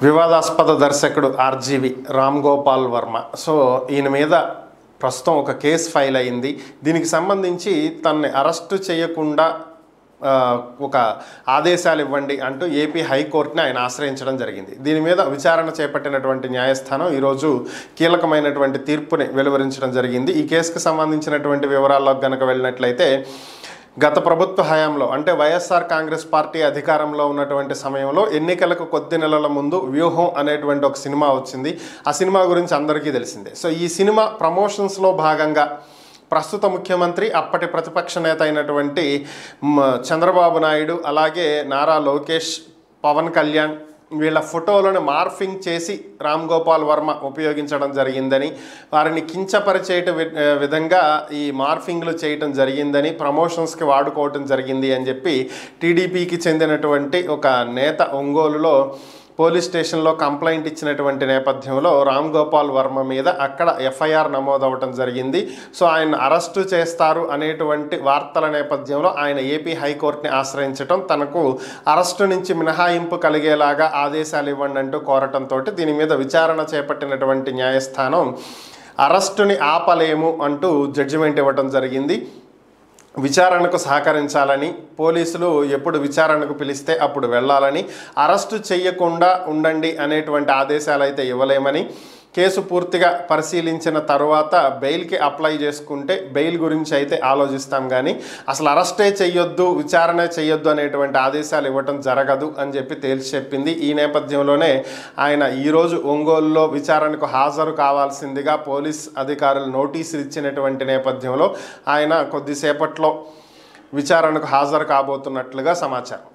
వివాదాస్పద దర్శకుడు RGV Ram Gopal Varma so ఈయన మీద ప్రస్తుతం ఒక కేసు ఫైల్ అయింది దీనికి సంబంధించి తనని అరెస్టు చేయకుండా ఆ, ఒక ఆదేశాలు ఇవ్వండి అంటూ ఏపీ హైకోర్టుని ఆయన ఆశ్రయించడం జరిగింది దీని మీద విచారణ చేపట్టినటువంటి న్యాయస్థానం ఈరోజు కీలకమైనటువంటి తీర్పుని వెలువరించడం జరిగింది ఈ కేసుకు సంబంధించినటువంటి వివరాల్లోకి గనక వెళ్ళినట్లయితే గత ప్రభుత్వ హయాంలో అంటే వైఎస్ఆర్ కాంగ్రెస్ పార్టీ అధికారంలో ఉన్నటువంటి సమయంలో ఎన్నికలకు కొద్ది నెలల ముందు వ్యూహం అనేటువంటి ఒక సినిమా వచ్చింది ఆ సినిమా గురించి అందరికీ తెలిసిందే సో ఈ సినిమా ప్రమోషన్స్లో భాగంగా ప్రస్తుత ముఖ్యమంత్రి అప్పటి ప్రతిపక్ష నేత అయినటువంటి మ, చంద్రబాబు నాయుడు అలాగే నారా లోకేష్ పవన్ కళ్యాణ్ వీళ్ళ ఫోటోలను మార్ఫింగ్ చేసి రామ్ గోపాల్ వర్మ ఉపయోగించడం జరిగిందని వారిని కించపరిచేట వి- ఆ, విధంగా ఈ మార్ఫింగ్లు చేయటం జరిగిందని ప్రమోషన్స్కి వాడుకోవటం జరిగింది అని చెప్పి టీడీపీకి చెందినటువంటి ఒక నేత ఒంగోలులో పోలీస్ స్టేషన్లో కంప్లైంట్ ఇచ్చినటువంటి నేపథ్యంలో రామ్ గోపాల్ వర్మ మీద అక్కడ ఎఫ్ఐఆర్ నమోదవటం జరిగింది సో ఆయన అరెస్టు చేస్తారు అనేటువంటి వార్తల నేపథ్యంలో ఆయన ఏపీ హైకోర్టుని ఆశ్రయించడం తనకు అరెస్టు నుంచి మినహాయింపు కలిగేలాగా ఆదేశాలు ఇవ్వండి అంటూ కోరటంతో దీని మీద విచారణ చేపట్టినటువంటి న్యాయస్థానం అరెస్టుని ఆపలేము అంటూ జడ్జిమెంట్ ఇవ్వటం జరిగింది విచారణకు సహకరించాలని పోలీసులు ఎప్పుడు విచారణకు పిలిస్తే అప్పుడు వెళ్ళాలని అరెస్టు చేయకుండా ఉండండి అనేటువంటి ఆదేశాలు అయితే ఇవ్వలేమని కేసు పూర్తిగా పరిశీలించిన తర్వాత బెయిల్కి అప్లై చేసుకుంటే బెయిల్ గురించి అయితే ఆలోచిస్తాం కానీ అసలు అరెస్టే చెయ్యొద్దు విచారణ చెయ్యొద్దు అనేటువంటి ఆదేశాలు ఇవ్వటం జరగదు అని చెప్పి తేల్చి చెప్పింది ఈ నేపథ్యంలోనే ఆయన ఈరోజు ఒంగోలులో విచారణకు హాజరు కావాల్సిందిగా పోలీస్ అధికారులు నోటీసులు ఇచ్చినటువంటి నేపథ్యంలో ఆయన కొద్దిసేపట్లో విచారణకు హాజరు కాబోతున్నట్లుగా సమాచారం